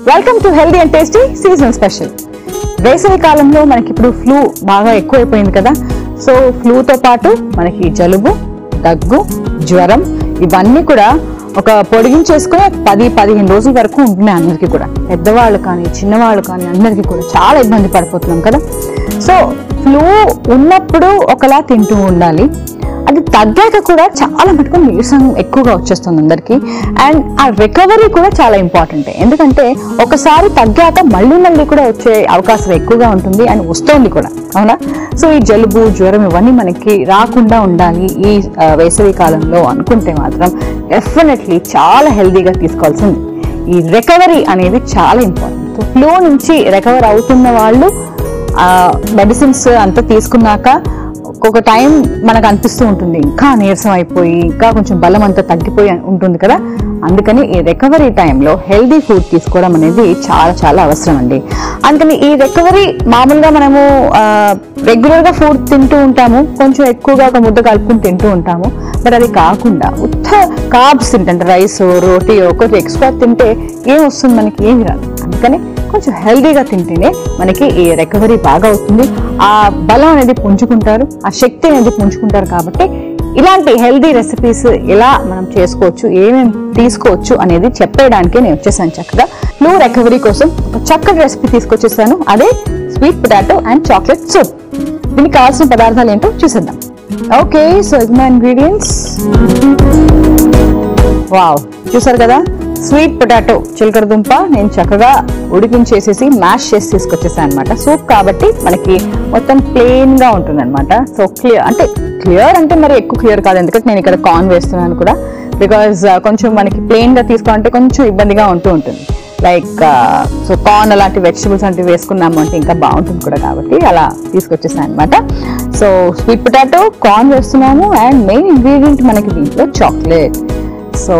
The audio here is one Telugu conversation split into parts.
Welcome to healthy and tasty season special వేసవి కాలంలో మనకి ఇప్పుడు ఫ్లూ బాగా ఎక్కువైపోయింది కదా సో ఫ్లూతో పాటు మనకి జలుబు దగ్గు జ్వరం ఇవన్నీ కూడా ఒక పొడిగించేసుకునే పది పదిహేను రోజుల వరకు ఉంటున్నాయి అందరికీ కూడా పెద్దవాళ్ళు కానీ చిన్నవాళ్ళు కానీ అందరికీ కూడా చాలా ఇబ్బంది పడిపోతున్నాం కదా సో ఫ్లూ ఉన్నప్పుడు ఒకలా తింటూ ఉండాలి అది తగ్గాక కూడా చాలా మటుకు నీరసం ఎక్కువగా వచ్చేస్తుంది అందరికీ అండ్ ఆ రికవరీ కూడా చాలా ఇంపార్టెంట్ ఎందుకంటే ఒకసారి తగ్గాక మళ్ళీ మళ్ళీ కూడా వచ్చే అవకాశం ఎక్కువగా ఉంటుంది అండ్ వస్తోంది కూడా అవునా సో ఈ జలుబు జ్వరం ఇవన్నీ మనకి రాకుండా ఉండాలి ఈ ఆ, వేసవి కాలంలో అనుకుంటే మాత్రం డెఫినెట్లీ చాలా హెల్దీగా తీసుకోవాల్సింది ఈ రికవరీ అనేది చాలా ఇంపార్టెంట్ సో ఫ్లో నుంచి రికవర్ అవుతున్న వాళ్ళు మెడిసిన్స్ అంతా తీసుకున్నాక ఒక్కొక్క టైం మనకు అనిపిస్తూ ఉంటుంది ఇంకా నీరసం అయిపోయి ఇంకా కొంచెం బలం అంతా తగ్గిపోయి ఉంటుంది కదా అందుకని ఈ రికవరీ టైంలో హెల్దీ ఫుడ్ తీసుకోవడం అనేది చాలా చాలా అవసరం అండి అందుకని ఈ రికవరీ మామూలుగా మనము రెగ్యులర్గా ఫుడ్ తింటూ ఉంటాము కొంచెం ఎక్కువగా ఒక ముద్ద కలుపుకుని తింటూ ఉంటాము బట్ అది కాకుండా ఉత్త కార్బ్స్ తింటే రైస్ రోటీ ఒకటి ఎక్స్ట్రా తింటే ఏం వస్తుంది మనకి ఏమి రాదు అందుకని కొంచెం హెల్దీగా తింటేనే మనకి ఈ రికవరీ బాగా అవుతుంది ఆ బలం అనేది పుంజుకుంటారు ఆ శక్తి అనేది పుంజుకుంటారు కాబట్టి ఇలాంటి హెల్దీ రెసిపీస్ ఎలా మనం చేసుకోవచ్చు ఏమేమి తీసుకోవచ్చు అనేది చెప్పేయడానికి నేను వచ్చేసాను చక్కగా ఫ్లూ రికవరీ కోసం ఒక చక్కటి రెసిపీ తీసుకొచ్చేసాను అదే sweet potato and chocolate soup దీనికి కావాల్సిన పదార్థాలు ఏంటో చూసేద్దాం okay so my ingredients wow చూసారు కదా స్వీట్ పొటాటో చిలకడ దుంప నేను చక్కగా ఉడికించేసేసి మ్యాష్ చేసి తీసుకొచ్చేసాను అనమాట సూప్ కాబట్టి మనకి మొత్తం ప్లెయిన్ గా ఉంటుంది అనమాట సో క్లియర్ అంటే క్లియర్ అంటే మరి ఎక్కువ క్లియర్ కాదు ఎందుకంటే నేను ఇక్కడ కార్న్ వేస్తున్నాను కూడా బికాజ్ కొంచెం మనకి ప్లెయిన్ గా తీసుకోవాలంటే కొంచెం ఇబ్బందిగా ఉంటూ ఉంటుంది లైక్ సో కార్న్ అలాంటి వెజిటబుల్స్ అంటే వేసుకున్నాము అంటే ఇంకా బాగుంటుంది కూడా కాబట్టి అలా తీసుకొచ్చేసాను అనమాట సో స్వీట్ పొటాటో కార్న్ వేస్తున్నాము అండ్ మెయిన్ ఇంగ్రీడియంట్ మనకి దీంట్లో చాక్లెట్ సో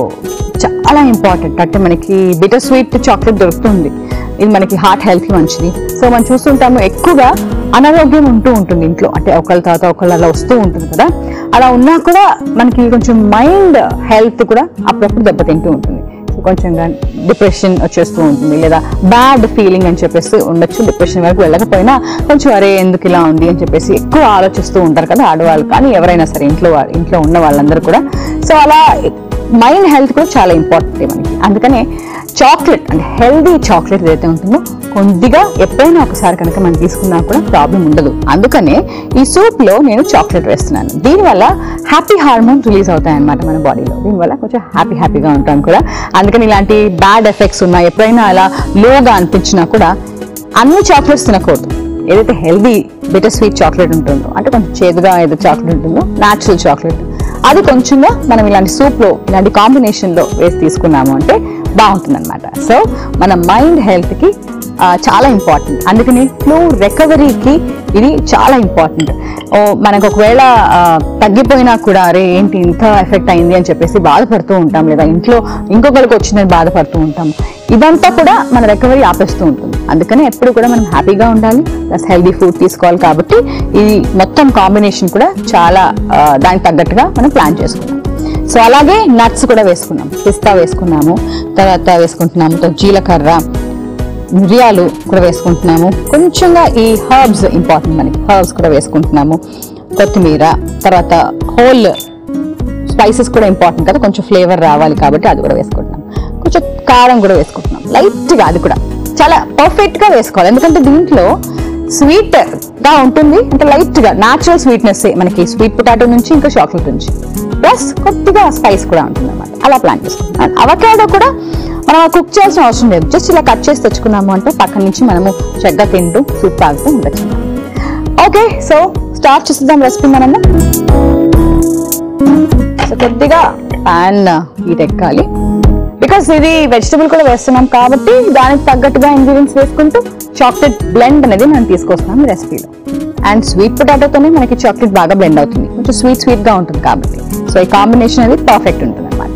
చాలా ఇంపార్టెంట్ అంటే మనకి బిటర్ స్వీట్ చాక్లెట్ దొరుకుతుంది ఇది మనకి హార్ట్ హెల్త్ మంచిది సో మనం చూస్తుంటాము ఎక్కువగా అనారోగ్యం ఉంటూ ఉంటుంది ఇంట్లో అంటే ఒకళ్ళ తర్వాత ఒకళ్ళు అలా వస్తూ ఉంటుంది కదా అలా ఉన్నా కూడా మనకి కొంచెం మైండ్ హెల్త్ కూడా అప్పుడప్పుడు దెబ్బతింటూ ఉంటుంది సో కొంచెం డిప్రెషన్ వచ్చేస్తూ ఉంటుంది లేదా బ్యాడ్ ఫీలింగ్ అని చెప్పేసి ఉండొచ్చు డిప్రెషన్ వరకు వెళ్ళకపోయినా కొంచెం అరే ఎందుకు ఇలా ఉంది అని చెప్పేసి ఎక్కువ ఆలోచిస్తూ ఉంటారు కదా ఆడవాళ్ళు కానీ ఎవరైనా సరే ఇంట్లో వా- ఇంట్లో ఉన్న వాళ్ళందరూ కూడా సో అలా మైండ్ హెల్త్ కూడా చాలా ఇంపార్టెంట్ మనకి అందుకనే చాక్లెట్ అంటే హెల్దీ చాక్లెట్ ఏదైతే ఉంటుందో కొద్దిగా ఎప్పుడైనా ఒకసారి కనుక మనం తీసుకున్నా కూడా ప్రాబ్లం ఉండదు అందుకనే ఈ సూప్ లో నేను చాక్లెట్ వేస్తున్నాను దీనివల్ల హ్యాపీ హార్మోన్ రిలీజ్ అవుతాయి అనమాట మన బాడీలో దీనివల్ల కొంచెం హ్యాపీ హ్యాపీగా ఉంటాం కూడా అందుకని ఇలాంటి బ్యాడ్ ఎఫెక్ట్స్ ఉన్నా ఎప్పుడైనా అలా లోగా అనిపించినా కూడా అన్ని చాక్లెట్స్ తినకూడదు ఏదైతే హెల్దీ బిటర్ స్వీట్ చాక్లెట్ ఉంటుందో అంటే కొంచెం చేదుగా ఏదో చాక్లెట్ ఉంటుందో న్యాచురల్ చాక్లెట్ అది కొంచెంగా మనం ఇలాంటి soup లో ఇలాంటి combination లో వేసి తీసుకున్నాము అంటే బాగుంటుంది అనమాట సో మన మైండ్ హెల్త్కి చాలా ఇంపార్టెంట్ అందుకని ఫ్లూ రికవరీకి ఇది చాలా ఇంపార్టెంట్ మనకు ఒకవేళ ఆ, తగ్గిపోయినా కూడా అరే ఏంటి ఇంత ఎఫెక్ట్ అయింది అని చెప్పేసి బాధపడుతూ ఉంటాం లేదా ఇంట్లో ఇంకొకరికి వచ్చిందని బాధపడుతూ ఉంటాం ఇదంతా కూడా మన రికవరీ ఆపేస్తూ ఉంటుంది అందుకని ఎప్పుడు కూడా మనం హ్యాపీగా ఉండాలి ప్లస్ హెల్దీ ఫుడ్ తీసుకోవాలి కాబట్టి ఇది మొత్తం కాంబినేషన్ కూడా చాలా ఆ, దానికి తగ్గట్టుగా మనం ప్లాన్ చేసుకున్నాం సో అలాగే నట్స్ కూడా వేసుకున్నాం పిస్తా వేసుకున్నాము తర్వాత వేసుకుంటున్నాము తర్వాత జీలకర్ర మిరియాలు కూడా వేసుకుంటున్నాము కొంచెంగా ఈ హర్బ్స్ ఇంపార్టెంట్ మనకి హర్బ్స్ కూడా వేసుకుంటున్నాము కొత్తిమీర తర్వాత హోల్ స్పైసెస్ కూడా ఇంపార్టెంట్ కదా కొంచెం ఫ్లేవర్ రావాలి కాబట్టి అది కూడా వేసుకుంటున్నాం కొంచెం కారం కూడా వేసుకుంటున్నాం లైట్గా అది కూడా చాలా పర్ఫెక్ట్ గా వేసుకోవాలి ఎందుకంటే దీంట్లో స్వీట్ గా ఉంటుంది అంటే లైట్ గా నాచురల్ స్వీట్నెస్ మనకి స్వీట్ పొటాటో నుంచి ఇంకా చాక్లెట్ నుంచి ప్లస్ కొద్దిగా స్పైస్ కూడా ఉంటుంది అనమాట అలా ప్లాన్ చేసుకుంటాం అవకాడో కూడా మనం కుక్ చేయాల్సిన అవసరం లేదు జస్ట్ ఇలా కట్ చేసి తెచ్చుకున్నాము అంటే పక్కన నుంచి మనము చక్కగా తింటూ సూప్ తాగుతూ ఉండొచ్చు ఓకే సో స్టార్ట్ చేసేద్దాం రెసిపీ మనము సో కొద్దిగా పాన్ హీట్ ఎక్కాలి బికాస్ ఇది వెజిటబుల్ కూడా వేస్తున్నాం కాబట్టి దానికి తగ్గట్టుగా ఇంగ్రీడియంట్స్ వేసుకుంటూ చాక్లెట్ బ్లెండ్ అనేది మనం తీసుకొస్తున్నాం ఈ రెసిపీలో అండ్ స్వీట్ పొటాటోతోనే మనకి చాక్లెట్ బాగా బ్లెండ్ అవుతుంది కొంచెం స్వీట్ స్వీట్ గా ఉంటుంది కాబట్టి సో ఈ కాంబినేషన్ అనేది పర్ఫెక్ట్ ఉంటుంది అనమాట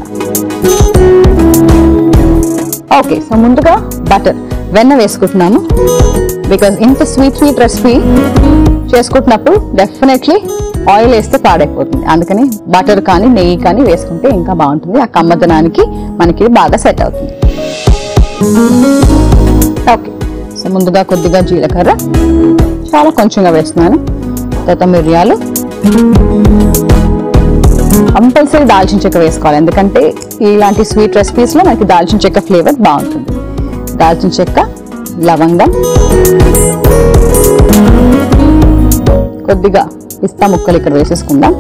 ఓకే సో ముందుగా బటర్ వెన్న వేసుకుంటున్నాము బికాస్ ఇంత స్వీట్ స్వీట్ రెసిపీ చేసుకుంటున్నప్పుడు డెఫినెట్లీ ఆయిల్ వేస్తే పాడైపోతుంది అందుకని బటర్ కానీ నెయ్యి కానీ వేసుకుంటే ఇంకా బాగుంటుంది ఆ కమ్మదనానికి మనకి ఇది బాగా సెట్ అవుతుంది ఓకే సో ముందుగా కొద్దిగా జీలకర్ర చాలా కొంచెంగా వేస్తున్నాను తర్వాత మిరియాలు కంపల్సరీ దాల్చిన చెక్క వేసుకోవాలి ఎందుకంటే ఇలాంటి స్వీట్ రెసిపీస్లో మనకి దాల్చిన చెక్క ఫ్లేవర్ బాగుంటుంది దాల్చిన చెక్క లవంగం కొద్దిగా పిస్తా ముక్కలు ఇక్కడ వేసేసుకుందాం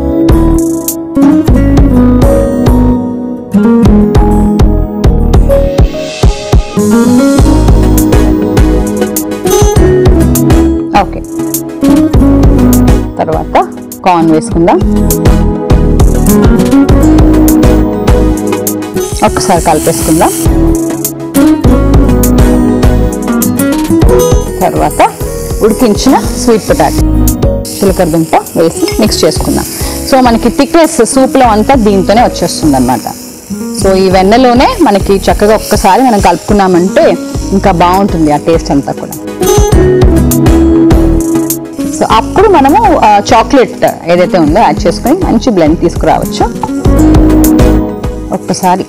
ఓకే తర్వాత కార్న్ వేసుకుందాం ఒక్కసారి కలిపేసుకుందాం తర్వాత ఉడికించిన స్వీట్ పొటాటో చిలకర దుంప వేసి మిక్స్ చేసుకుందాం సో మనకి థిక్నెస్ సూప్లో అంతా దీంతోనే వచ్చేస్తుంది అనమాట సో ఈ వెన్నెలోనే మనకి చక్కగా ఒక్కసారి మనం కలుపుకున్నామంటే ఇంకా బాగుంటుంది ఆ టేస్ట్ అంతా కూడా సో అప్పుడు మనము చాక్లెట్ ఏదైతే ఉందో యాడ్ చేసుకొని మంచి బ్లెండ్ తీసుకురావచ్చు ఒక్కసారి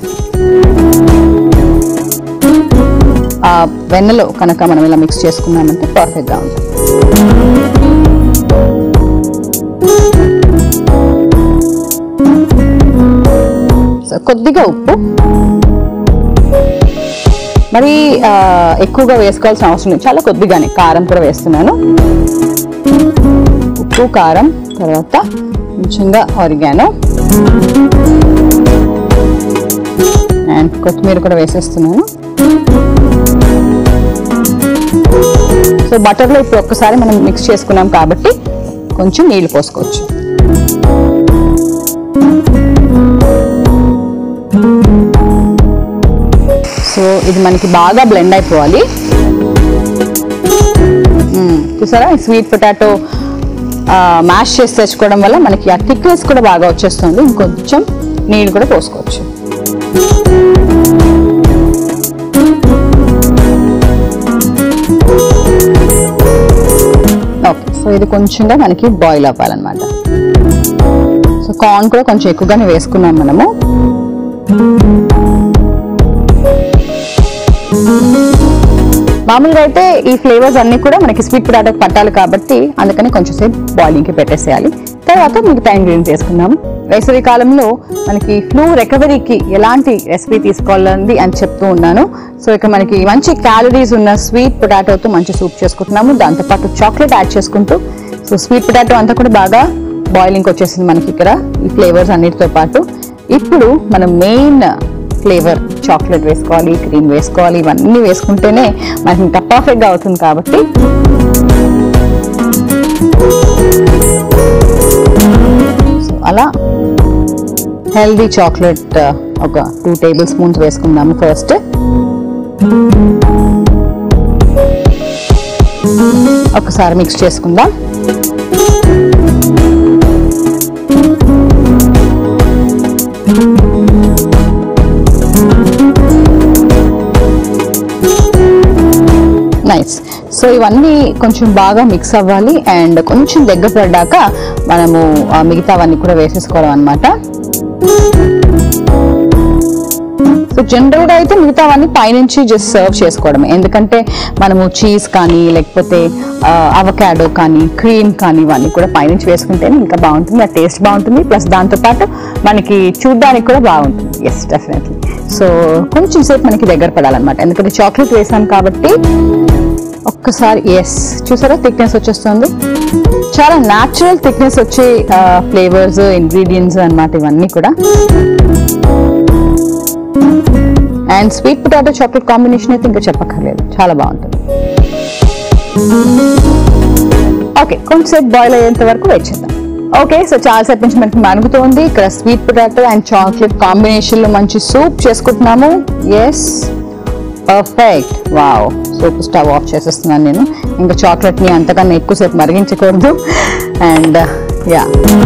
ఆ వెన్నెలో కనుక మనం ఇలా మిక్స్ చేసుకున్నామంటే పర్ఫెక్ట్గా ఉంటుంది సో కొద్దిగా ఉప్పు మరి ఆ, ఎక్కువగా వేసుకోవాల్సిన అవసరం లేదు చాలా కొద్దిగానే కారం కూడా వేస్తున్నాను ఉప్పు కారం తర్వాత కొంచెంగా ఆరిగానో అండ్ కొత్తిమీర కూడా వేసేస్తున్నాను సో బటర్లో ఇప్పుడు ఒక్కసారి మనం మిక్స్ చేసుకున్నాం కాబట్టి కొంచెం నీళ్లు పోసుకోవచ్చు సో ఇది మనకి బాగా బ్లెండ్ అయిపోవాలి మ్మ్. చూసారా ఈ స్వీట్ పొటాటో మ్యాష్ చేసి తెచ్చుకోవడం వల్ల మనకి ఆ థిక్నెస్ కూడా బాగా వచ్చేస్తుంది ఇంకొంచెం నీళ్ళు కూడా పోసుకోవచ్చు ఓకే సో ఇది కొంచెంగా మనకి బాయిల్ అవ్వాలన్నమాట సో కార్న్ కూడా కొంచెం ఎక్కువగానే వేసుకున్నాం మనము మామూలుగా అయితే ఈ ఫ్లేవర్స్ అన్ని కూడా మనకి స్వీట్ పొటాటోకి పట్టాలి కాబట్టి అందుకని కొంచెం సేపు బాయిలింగ్కి పెట్టేసేయాలి తర్వాత మిగతా ఇంగ్రీడియంట్స్ వేసుకుందాము వేసవి కాలంలో మనకి ఫ్లూ రికవరీకి ఎలాంటి రెసిపీ తీసుకోవాలని అని చెప్తూ ఉన్నాను సో ఇక మనకి మంచి క్యాలరీస్ ఉన్న స్వీట్ పొటాటోతో మంచి సూప్ చేసుకుంటున్నాము దాంతోపాటు చాక్లెట్ యాడ్ చేసుకుంటూ సో స్వీట్ పొటాటో అంతా కూడా బాగా బాయిలింగ్ వచ్చేసింది మనకి ఇక్కడ ఈ ఫ్లేవర్స్ అన్నిటితో పాటు ఇప్పుడు మనం మెయిన్ ఫ్లేవర్ చాక్లెట్ వేసుకోవాలి క్రీమ్ వేసుకోవాలి ఇవన్నీ వేసుకుంటేనే మనకి ఇంకా పర్ఫెక్ట్గా అవుతుంది కాబట్టి సో అలా హెల్దీ చాక్లెట్ ఒక టూ టేబుల్ స్పూన్స్ వేసుకుందాము ఫస్ట్ ఒకసారి మిక్స్ చేసుకుందాం నైస్ సో ఇవన్నీ కొంచెం బాగా మిక్స్ అవ్వాలి అండ్ కొంచెం దగ్గర పడ్డాక మనము ఆ మిగతావన్నీ కూడా వేసేసుకోవడం అనమాట సో జనరల్గా అయితే మిగతావన్నీ పైనుంచి జస్ట్ సర్వ్ చేసుకోవడం ఎందుకంటే మనము చీజ్ కానీ లేకపోతే అవకాడో కానీ క్రీమ్ కానీ ఇవన్నీ కూడా పైనుంచి వేసుకుంటేనే ఇంకా బాగుంటుంది ఆ టేస్ట్ బాగుంటుంది ప్లస్ దాంతోపాటు మనకి చూడడానికి కూడా బాగుంటుంది ఎస్ డెఫినెట్లీ సో కొంచెం సేపు మనకి దగ్గర పడాలన్నమాట ఎందుకంటే చాక్లెట్ వేసాం కాబట్టి ఒక్కసారి ఎస్ చూసారా థిక్నెస్ వచ్చేస్తుంది చాలా న్యాచురల్ థిక్నెస్ వచ్చే ఫ్లేవర్స్ ఇంగ్రీడియంట్స్ అన్నమాట ఇవన్నీ కూడా and sweet potato chocolate combination అయితే ఇంకా చెప్పక్కర్లేదు చాలా బాగుంటుంది ఓకే కొంచెంసేపు బాయిల్ అయ్యేంత వరకు వెయిట్ చేద్దాం ఓకే సో చాలా సేపు నుంచి మనకి మరుగుతోంది ఇక్కడ sweet potato and chocolate combination లో మంచి సూప్ చేసుకుంటున్నాము yes perfect wow soup stove off చేసేస్తున్నాను నేను ఇంకా చాక్లెట్ ని అంతకన్నా ఎక్కువసేపు మరిగించకూడదు అండ్ యా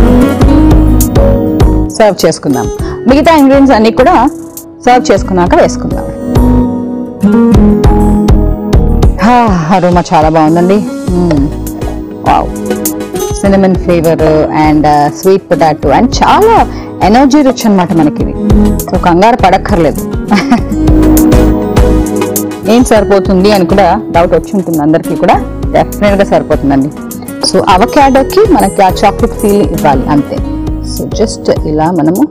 సర్వ్ చేసుకుందాం మిగతా ఇంగ్రీడియంట్స్ అన్ని కూడా సర్వ్ చేసుకున్నాక వేసుకుందాం అరోమా చాలా బాగుందండి wow cinnamon flavour and sweet potato and చాలా ఎనర్జీ రిచ్ అనమాట మనకి ఇది సో కంగారు పడక్కర్లేదు ఏం సరిపోతుంది అని కూడా డౌట్ వచ్చి ఉంటుంది అందరికీ కూడా డెఫినెట్ గా సరిపోతుందండి సో అవకాడోకి మనకి ఆ చాక్లెట్ ఫీల్ ఇవ్వాలి అంతే సో జస్ట్ ఇలా మనము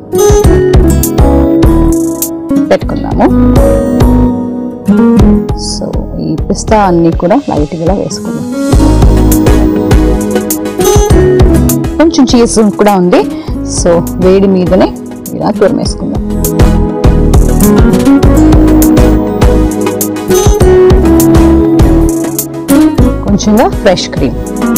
పెట్టుకుందాము సో ఈ పిస్తా అన్ని కూడా లైట్ గా వేసుకుందాం కొంచెం చీజ్ కూడా ఉంది సో వేడి మీదనే ఇలా తురిమేసుకుందాం కొంచెంగా fresh cream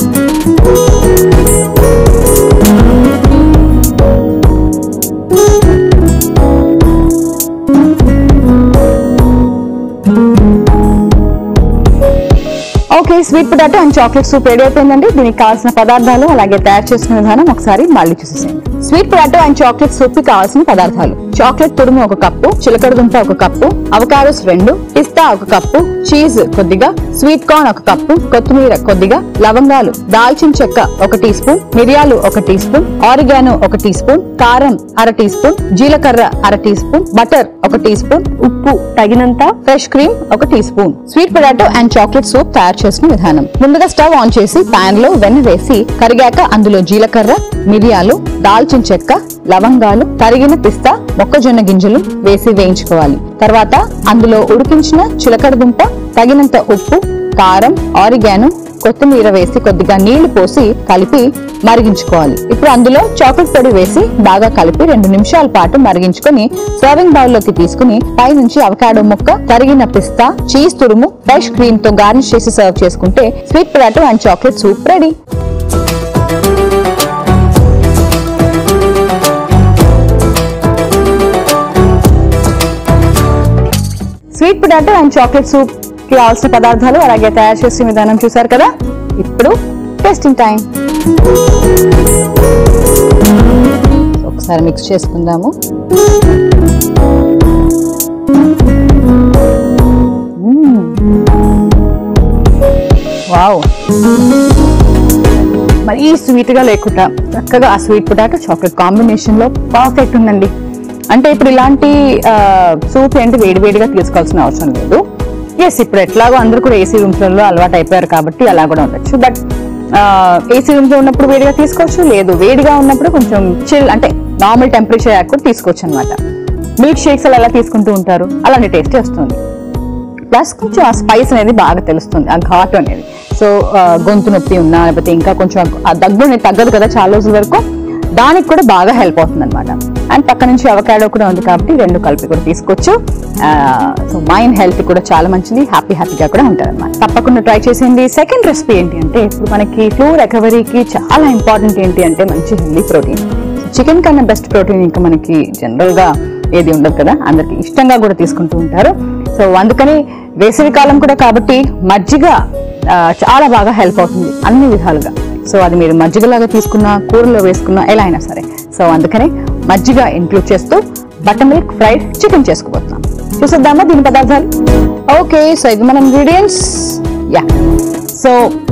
okay sweet potato and chocolate soup ready అయిపోయిందండి దీనికి కావాల్సిన పదార్థాలు అలాగే తయారు చేసిన విధానం ఒకసారి మళ్ళీ చూసేసేయండి sweet potato and chocolate soup కి కావాల్సిన పదార్థాలు చాక్లెట్ తురుము ఒక కప్పు చిలకడ దుంప ఒక కప్పు అవకాడోస్ రెండు పిస్తా ఒక కప్పు చీజ్ కొద్దిగా స్వీట్ కార్న్ ఒక కప్పు కొత్తిమీర కొద్దిగా లవంగాలు దాల్చిన చెక్క ఒక టీ స్పూన్ మిరియాలు ఒక టీ స్పూన్ ఆరిగానో ఒక టీ స్పూన్ కారం అర టీ స్పూన్ జీలకర్ర అర టీ స్పూన్ బటర్ ఒక టీ స్పూన్ ఉప్పు తగినంత ఫ్రెష్ క్రీమ్ ఒక teaspoon sweet potato and chocolate soup తయారు చేసిన విధానం ముందుగా స్టవ్ ఆన్ చేసి పాన్ లో వెన్న వేసి కరిగాక అందులో జీలకర్ర మిరియాలు దాల్చిన చెక్క లవంగాలు తరిగిన పిస్తా మొక్కజొన్న గింజలు వేసి వేయించుకోవాలి తర్వాత అందులో ఉడికించిన చిలకడ దుంప తగినంత ఉప్పు కారం ఆరిగాను కొత్తిమీర వేసి కొద్దిగా నీళ్లు పోసి కలిపి మరిగించుకోవాలి ఇప్పుడు అందులో చాక్లెట్ పొడి వేసి బాగా కలిపి రెండు నిమిషాల పాటు మరిగించుకొని సర్వింగ్ బౌల్ లోకి తీసుకుని పైనుంచి అవకాడో ముక్క తరిగిన పిస్తా చీజ్ తురుము ఫ్రెష్ క్రీమ్ తో గార్నిష్ చేసి సర్వ్ చేసుకుంటే sweet potato and chocolate soup ready sweet potato and chocolate soup కి కావాల్సిన పదార్థాలు అలాగే తయారు చేసే విధానం చూసారు కదా ఇప్పుడు టేస్టింగ్ టైం ఒకసారి మిక్స్ చేసుకుందాము వావ్ మరీ స్వీట్ గా లేకుండా చక్కగా ఆ స్వీట్ పొటాటో చాక్లెట్ కాంబినేషన్ లో పర్ఫెక్ట్ ఉందండి అంటే ఇప్పుడు ఇలాంటి సూప్ ఏంటి వేడివేడిగా తీసుకోవాల్సిన అవసరం లేదు ఎస్ ఇప్పుడు ఎట్లాగో అందరూ కూడా ఏసీ రూమ్స్లలో అలవాటు అయిపోయారు కాబట్టి అలా కూడా ఉండొచ్చు బట్ ఏసీ రూమ్స్ లో ఉన్నప్పుడు వేడిగా తీసుకోవచ్చు లేదు వేడిగా ఉన్నప్పుడు కొంచెం చిల్ అంటే నార్మల్ టెంపరేచర్ అయ్యాక కూడా తీసుకోవచ్చు అనమాట మిల్క్ షేక్స్ అలా ఎలా తీసుకుంటూ ఉంటారు అలాంటి టేస్ట్ వస్తుంది ప్లస్ కొంచెం ఆ స్పైస్ అనేది బాగా తెలుస్తుంది ఆ ఘాటు అనేది సో గొంతు నొప్పి ఉన్నా లేకపోతే ఇంకా కొంచెం ఆ దగ్గు అనేది తగ్గదు కదా చాలా రోజుల వరకు దానికి కూడా బాగా హెల్ప్ అవుతుంది అనమాట అండ్ పక్క నుంచి అవకాడో కూడా ఉంది కాబట్టి రెండు కలిపి కూడా తీసుకోవచ్చు సో మైండ్ హెల్త్ కూడా చాలా మంచిది హ్యాపీ హ్యాపీగా కూడా ఉంటుంది అనమాట తప్పకుండా ట్రై చేసేయండి సెకండ్ రెసిపీ ఏంటి అంటే ఇప్పుడు మనకి ఫ్లూ రికవరీకి చాలా ఇంపార్టెంట్ ఏంటి అంటే మంచి హెల్దీ ప్రోటీన్ చికెన్ కన్నా బెస్ట్ ప్రోటీన్ ఇంకా మనకి జనరల్ గా ఏది ఉండదు కదా అందరికి ఇష్టంగా కూడా తీసుకుంటూ ఉంటారు సో అందుకని వేసవి కాలం కూడా కాబట్టి మజ్జిగ ఆ, చాలా బాగా హెల్ప్ అవుతుంది అన్ని విధాలుగా సో అది మీరు మజ్జిగలాగా తీసుకున్నా కూరలో వేసుకున్నా ఎలా అయినా సరే సో అందుకని మజ్జిగ ఇంక్లూడ్ చేస్తూ బటర్ మిల్క్ ఫ్రైడ్ చికెన్ చేసుకోబోతున్నాం చూసేద్దామా దీని పదార్థాలు ఓకే సో ఇవి మన ఇంగ్రీడియంట్స్ యా సో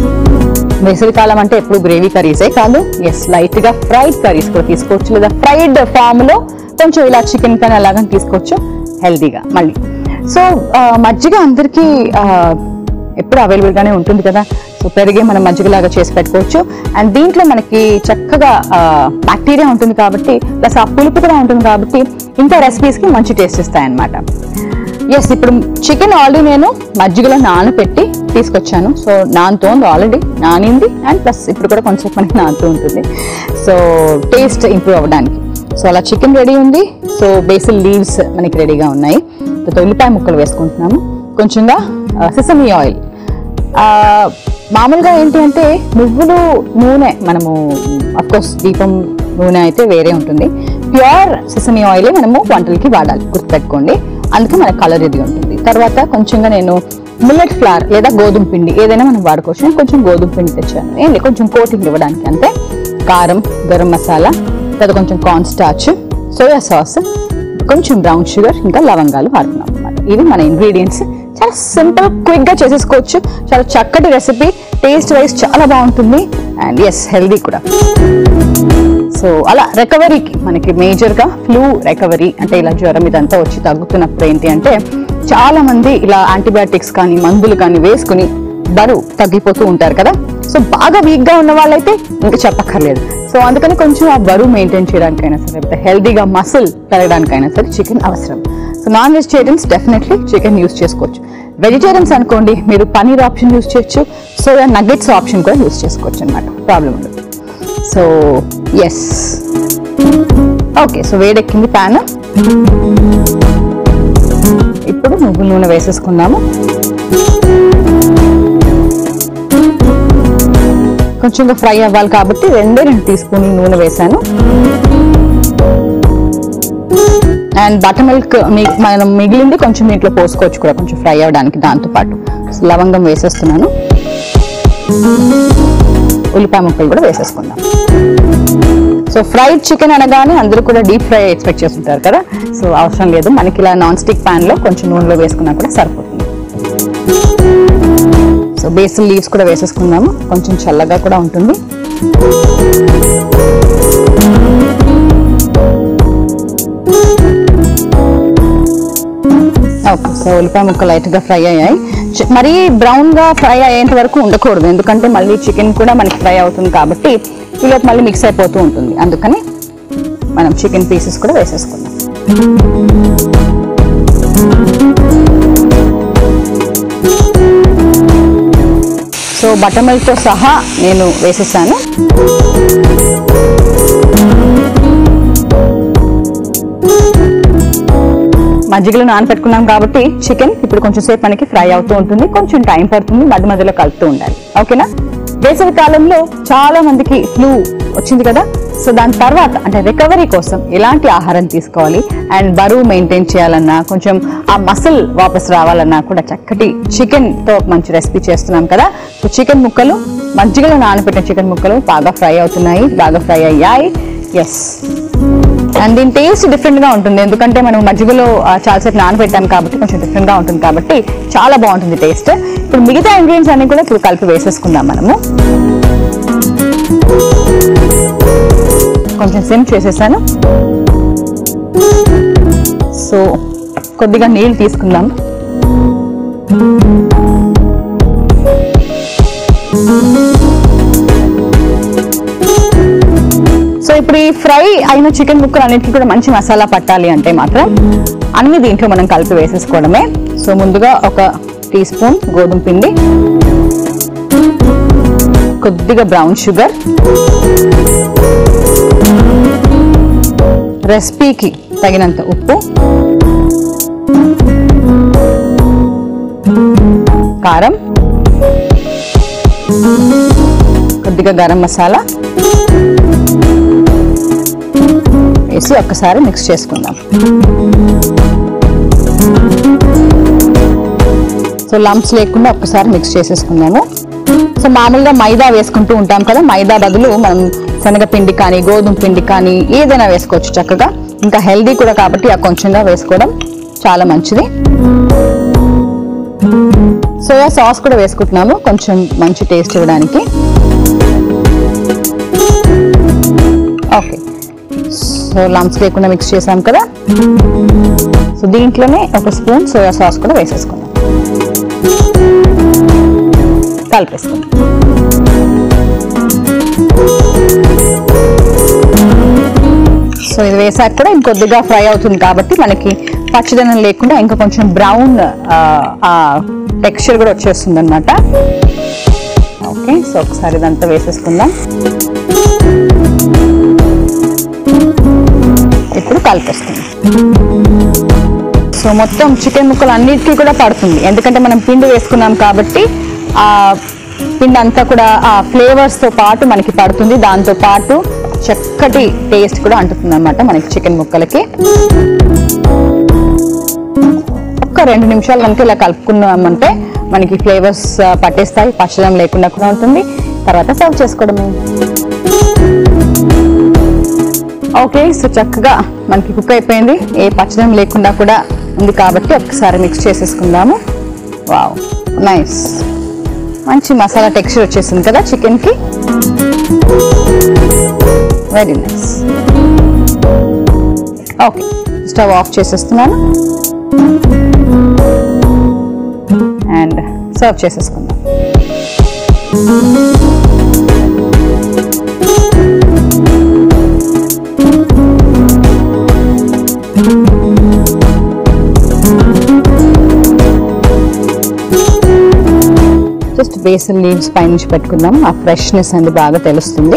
వేసవి కాలం అంటే ఎప్పుడు గ్రేవీ కర్రీసే కాదు ఎస్ లైట్ గా ఫ్రైడ్ కర్రీస్ కూడా తీసుకోవచ్చు లేదా ఫ్రైడ్ ఫామ్ లో కొంచెం ఇలా చికెన్ కానీ అలాగని తీసుకోవచ్చు హెల్దీగా మళ్ళీ సో మజ్జిగ అందరికీ ఆ, ఎప్పుడు అవైలబుల్ గానే ఉంటుంది కదా సో పెరిగే మనం మజ్జిగలాగా చేసి పెట్టుకోవచ్చు అండ్ దీంట్లో మనకి చక్కగా బ్యాక్టీరియా ఉంటుంది కాబట్టి ప్లస్ ఆ పులుపు కూడా ఉంటుంది కాబట్టి ఇంకా recipes కి మంచి టేస్ట్ ఇస్తాయి అన్నమాట ఎస్ ఇప్పుడు చికెన్ ఆల్రెడీ నేను మజ్జిగలో నానబెట్టి తీసుకొచ్చాను సో నానుతోంది ఆల్రెడీ నానింది అండ్ ప్లస్ ఇప్పుడు కూడా కొంచెం మనకి నానుతూ ఉంటుంది సో టేస్ట్ ఇంప్రూవ్ అవ్వడానికి సో అలా చికెన్ రెడీ ఉంది సో బేసిల్ లీవ్స్ మనకి రెడీగా ఉన్నాయి తర్వాత ఉల్లిపాయ ముక్కలు వేసుకుంటున్నాము కొంచెంగా సిసమీ ఆయిల్ ఆ, మామూలుగా ఏంటి అంటే నువ్వులు నూనె మనము కోర్స్ దీపం నూనె అయితే వేరే ఉంటుంది ప్యూర్ సిసమీ ఆయిల్ మనము వంటలకి వాడాలి గుర్తుపెట్టుకోండి అందుకే మన కలర్ ఇది ఉంటుంది తర్వాత కొంచెంగా నేను మిల్లెట్ ఫ్లవర్ లేదా గోధుమ పిండి ఏదైనా మనం వాడుకోవచ్చు నేను కొంచెం గోధుమ పిండి తెచ్చాను ఏంటి కొంచెం కోటింగ్ ఇవ్వడానికి అంతే కారం గరం మసాలా తర్వాత కొంచెం కార్న్ స్టార్చ్ సోయా సాస్ కొంచెం బ్రౌన్ షుగర్ ఇంకా లవంగాలు వాడుతున్నాం అనమాట ఇవి మన ఇంగ్రీడియంట్స్ చాలా సింపుల్ క్విక్ గా చేసేసుకోవచ్చు చాలా చక్కటి రెసిపీ టేస్ట్ వైజ్ చాలా బాగుంటుంది అండ్ ఎస్ హెల్దీ కూడా సో అలా రికవరీకి మనకి మేజర్ గా ఫ్లూ రికవరీ అంటే ఇలా జ్వరం ఇదంతా వచ్చి తగ్గుతున్నప్పుడు ఏంటి అంటే చాలా మంది ఇలా యాంటీబయాటిక్స్ కానీ మందులు కానీ వేసుకుని బరువు తగ్గిపోతూ ఉంటారు కదా సో బాగా వీక్ గా ఉన్న వాళ్ళైతే ఇంకా చెప్పక్కర్లేదు సో అందుకని కొంచెం ఆ బరువు మెయింటైన్ చేయడానికైనా సరే లేకపోతే హెల్దీగా మసిల్ పెరగడానికైనా సరే చికెన్ అవసరం so non vegetarians definitely chicken use చేసుకోవచ్చు వెజిటేరియన్స్ అనుకోండి మీరు పనీర్ ఆప్షన్ యూస్ చేయొచ్చు సోయా నగ్గెట్స్ ఆప్షన్ కూడా యూస్ చేసుకోవచ్చు అనమాట ప్రాబ్లం ఉండదు సో ఎస్ ఓకే సో వేడెక్కింది ప్యాన్ ఇప్పుడు నువ్వుల నూనె వేసేసుకుందాము కొంచెం ఫ్రై అవ్వాలి కాబట్టి రెండే రెండు టీ స్పూన్ నూనె వేసాను అండ్ బటర్ మిల్క్ మనం మిగిలింది కొంచెం దీంట్లో పోసుకోవచ్చు కూడా కొంచెం ఫ్రై అవ్వడానికి దాంతో పాటు లవంగం వేసేస్తున్నాను ఉల్లిపాయ ముక్కలు కూడా వేసేసుకుందాం సో ఫ్రైడ్ చికెన్ అనగానే అందరూ కూడా డీప్ ఫ్రై ఎక్స్పెక్ట్ చేస్తుంటారు కదా సో అవసరం లేదు మనకి ఇలా నాన్ స్టిక్ ప్యాన్ లో కొంచెం నూనెలో వేసుకున్నా కూడా సరిపోతుంది సో బేసిల్ లీవ్స్ కూడా వేసేసుకుందాము కొంచెం చల్లగా కూడా ఉంటుంది ఓకే సో ఉల్లిపాయ ముక్కలు లైట్ గా ఫ్రై అయ్యాయి చి- మరీ బ్రౌన్ గా ఫ్రై అయ్యేంత వరకు ఉండకూడదు ఎందుకంటే మళ్ళీ చికెన్ కూడా మనకి ఫ్రై అవుతుంది కాబట్టి ఈలోపు మళ్ళీ మిక్స్ అయిపోతూ ఉంటుంది అందుకని మనం చికెన్ పీసెస్ కూడా వేసేసుకుందాం సో బటర్ మిల్క్ తో సహా నేను వేసేసాను మజ్జిగలో నానపెట్టుకున్నాం కాబట్టి చికెన్ ఇప్పుడు కొంచెం సేపు మనకి ఫ్రై అవుతూ ఉంటుంది కొంచెం టైం పడుతుంది మధ్య మధ్యలో కలుపుతూ ఉండాలి ఓకేనా వేసవి కాలంలో చాలా మందికి ఫ్లూ వచ్చింది కదా సో దాని తర్వాత అంటే రికవరీ కోసం ఎలాంటి ఆహారం తీసుకోవాలి అండ్ బరువు మెయింటైన్ చేయాలన్నా కొంచెం ఆ మసిల్ వాపస్ రావాలన్నా కూడా చక్కటి చికెన్ తో ఒక మంచి రెసిపీ చేస్తున్నాం కదా సో చికెన్ ముక్కలు మజ్జిగలో నానబెట్టిన చికెన్ ముక్కలు బాగా ఫ్రై అవుతున్నాయి బాగా ఫ్రై అయ్యాయి ఎస్ అండ్ దీని టేస్ట్ డిఫరెంట్ గా ఉంటుంది ఎందుకంటే మనం మజ్జిగలో ఆ, చాలాసేపు నానబెట్టాం కాబట్టి కొంచెం డిఫరెంట్ గా ఉంటుంది కాబట్టి చాలా బాగుంటుంది టేస్ట్ ఇప్పుడు మిగతా ఇంగ్రీడియంట్స్ అన్ని కూడా ఇప్పుడు కలిపి వేసేసుకుందాం మనము కొంచెం సిమ్ చేసేసాను సో కొద్దిగా నీళ్ళు తీసుకుందాం సో ఇప్పుడు ఈ ఫ్రై అయిన చికెన్ ముక్కలు అన్నిటికీ కూడా మంచి మసాలా పట్టాలి అంటే మాత్రం అన్ని దీంట్లో మనం కలిపి వేసేసుకోవడమే సో ముందుగా ఒక టీ స్పూన్ గోధుమ పిండి కొద్దిగా బ్రౌన్ షుగర్ రెసిపీకి తగినంత ఉప్పు కారం కొద్దిగా గరం మసాలా వేసి ఒక్కసారి మిక్స్ చేసుకుందాం సో లంప్స్ లేకుండా ఒక్కసారి మిక్స్ చేసేసుకుందాము సో మామూలుగా మైదా వేసుకుంటూ ఉంటాం కదా మైదా బదులు మనం శనగపిండి కానీ గోధుమ పిండి కానీ ఏదైనా వేసుకోవచ్చు చక్కగా ఇంకా హెల్దీ కూడా కాబట్టి ఆ కొంచెంగా వేసుకోవడం చాలా మంచిది సోయా సాస్ కూడా వేసుకుంటున్నాము కొంచెం మంచి టేస్ట్ ఇవ్వడానికి ఓకే సో లంప్స్ లేకుండా మిక్స్ చేసాం కదా సో దీంట్లోనే ఒక స్పూన్ సోయా సాస్ కూడా వేసేసుకుందాం కలిపేసుకుందాం సో ఇది వేసాక కూడా ఇంకొద్దిగా ఫ్రై అవుతుంది కాబట్టి మనకి పచ్చదనం లేకుండా ఇంకా కొంచెం బ్రౌన్ టెక్స్చర్ కూడా వచ్చేస్తుంది అనమాట ఓకే సో ఒకసారి ఇదంతా వేసేసుకుందాం ఇప్పుడు కలిపేస్తుంది సో మొత్తం చికెన్ ముక్కలు అన్నిటికీ కూడా పడుతుంది ఎందుకంటే మనం పిండి వేసుకున్నాం కాబట్టి ఆ పిండి అంతా కూడా ఆ ఫ్లేవర్స్ తో పాటు మనకి పడుతుంది దాంతో పాటు చక్కటి టేస్ట్ కూడా అంటుతుంది అనమాట మనకి చికెన్ ముక్కలకి ఒక్క రెండు నిమిషాలు కనుక ఇలా కలుపుకున్నామంటే మనకి ఫ్లేవర్స్ పట్టేస్తాయి పచ్చదనం లేకుండా కూడా ఉంటుంది తర్వాత సర్వ్ చేసుకోవడమే ఓకే సో చక్కగా మనకి కుక్ అయిపోయింది ఏ పచ్చదనం లేకుండా కూడా ఉంది కాబట్టి ఒకసారి మిక్స్ చేసేసుకుందాము వావ్ నైస్ మంచి మసాలా టెక్స్చర్ వచ్చేసింది కదా చికెన్కి very nice okay stove off చేసేస్తున్నాను సర్వ్ చేసేసుకుందాం జస్ట్ బేసన్ లీవ్స్ పైనుంచి పెట్టుకుందాం ఆ ఫ్రెష్నెస్ అనేది బాగా తెలుస్తుంది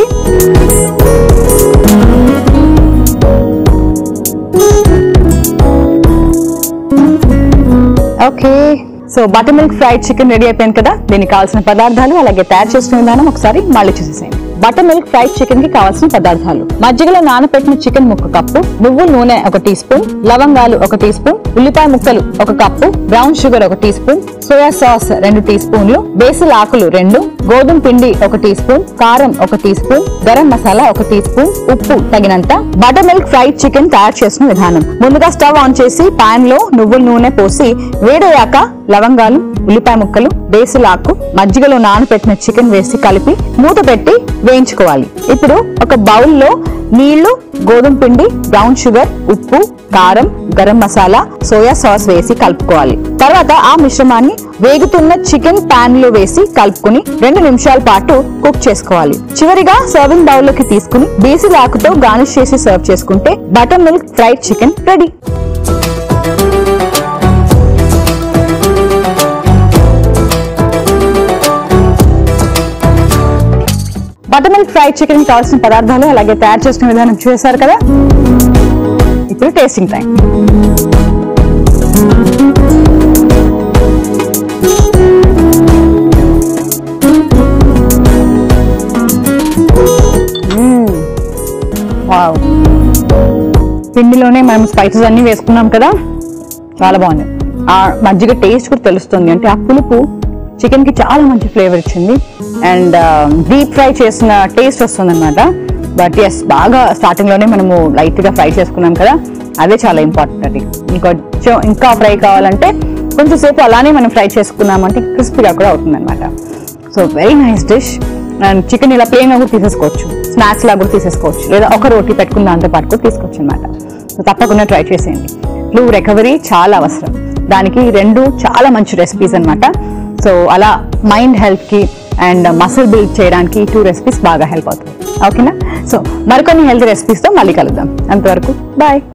okay so buttermilk fried chicken ready అయిపోయింది కదా దీనికి కావాల్సిన పదార్థాలు అలాగే తయారు చేసుకునే విధానం ఒకసారి మళ్ళీ చూసేసేయండి బటర్ మిల్క్ ఫ్రైడ్ చికెన్ కి కావాల్సిన పదార్థాలు మజ్జిగలో నానబెట్టిన చికెన్ ముక్క కప్పు నువ్వుల నూనె ఒక టీ స్పూన్ లవంగాలు ఒక టీ స్పూన్ ఉల్లిపాయ ముక్కలు ఒక కప్పు బ్రౌన్ షుగర్ ఒక టీ స్పూన్ సోయా సాస్ రెండు టీ స్పూన్లు బేసిల్ ఆకులు రెండు గోధుమ పిండి ఒక టీ స్పూన్ కారం ఒక టీ స్పూన్ గరం మసాలా ఒక టీ స్పూన్ ఉప్పు తగినంత బటర్ మిల్క్ ఫ్రైడ్ చికెన్ తయారు చేసిన విధానం ముందుగా స్టవ్ ఆన్ చేసి పాన్ లో నువ్వుల నూనె పోసి వేడయ్యాక లవంగాలు ఉల్లిపాయ ముక్కలు బేసిల్ ఆకు మజ్జిగలో నానబెట్టిన చికెన్ వేసి కలిపి మూత పెట్టి వేయించుకోవాలి ఇప్పుడు ఒక బౌల్లో నీళ్లు గోధుమ పిండి బ్రౌన్ షుగర్ ఉప్పు కారం గరం మసాలా సోయా సాస్ వేసి కలుపుకోవాలి తర్వాత ఆ మిశ్రమాన్ని వేగుతున్న చికెన్ పాన్ లో వేసి కలుపుకుని రెండు నిమిషాల పాటు కుక్ చేసుకోవాలి చివరిగా సర్వింగ్ బౌల్ లోకి తీసుకుని బేసిల్ ఆకుతో గార్నిష్ చేసి సర్వ్ చేసుకుంటే buttermilk fried chicken ready buttermilk fried chicken కావాల్సిన పదార్థాలు అలాగే తయారు చేసుకునే విధానం చూసారు కదా ఇప్పుడు టేస్టింగ్ టైం వావ్ పిండిలోనే మనం స్పైసెస్ అన్ని వేసుకున్నాం కదా చాలా బాగుంది ఆ మజ్జిగ టేస్ట్ కూడా తెలుస్తుంది అంటే ఆ పులుపు చికెన్ కి చాలా మంచి ఫ్లేవర్ ఇచ్చింది అండ్ డీప్ ఫ్రై చేసిన టేస్ట్ వస్తుంది అనమాట బట్ ఎస్ బాగా స్టార్టింగ్ లోనే మనము లైట్ గా ఫ్రై చేసుకున్నాం కదా అదే చాలా ఇంపార్టెంట్ అది ఇంకొంచెం ఇంకా ఫ్రై కావాలంటే కొంచెం సేపు అలానే మనం ఫ్రై చేసుకున్నామంటే క్రిస్పీగా కూడా అవుతుంది అనమాట so very nice dish and chicken ఇలా ప్లేన్ గా కూడా తీసేసుకోవచ్చు స్నాక్స్ లాగా కూడా తీసేసుకోవచ్చు లేదా ఒక రోటీ పెట్టుకున్న దాంతో పాటు కూడా తీసుకోవచ్చు అనమాట సో తప్పకుండా ట్రై చేసేయండి ఫ్లూ రికవరీ చాలా అవసరం దానికి ఈ రెండు చాలా మంచి రెసిపీస్ అన్నమాట సో అలా మైండ్ హెల్త్ కి అండ్ మసిల్ బిల్డ్ చేయడానికి టూ రెసిపీస్ బాగా హెల్ప్ అవుతుంది ఓకేనా సో మరికొన్ని హెల్త్ రెసిపీస్తో మళ్ళీ కలుద్దాం అంతవరకు బాయ్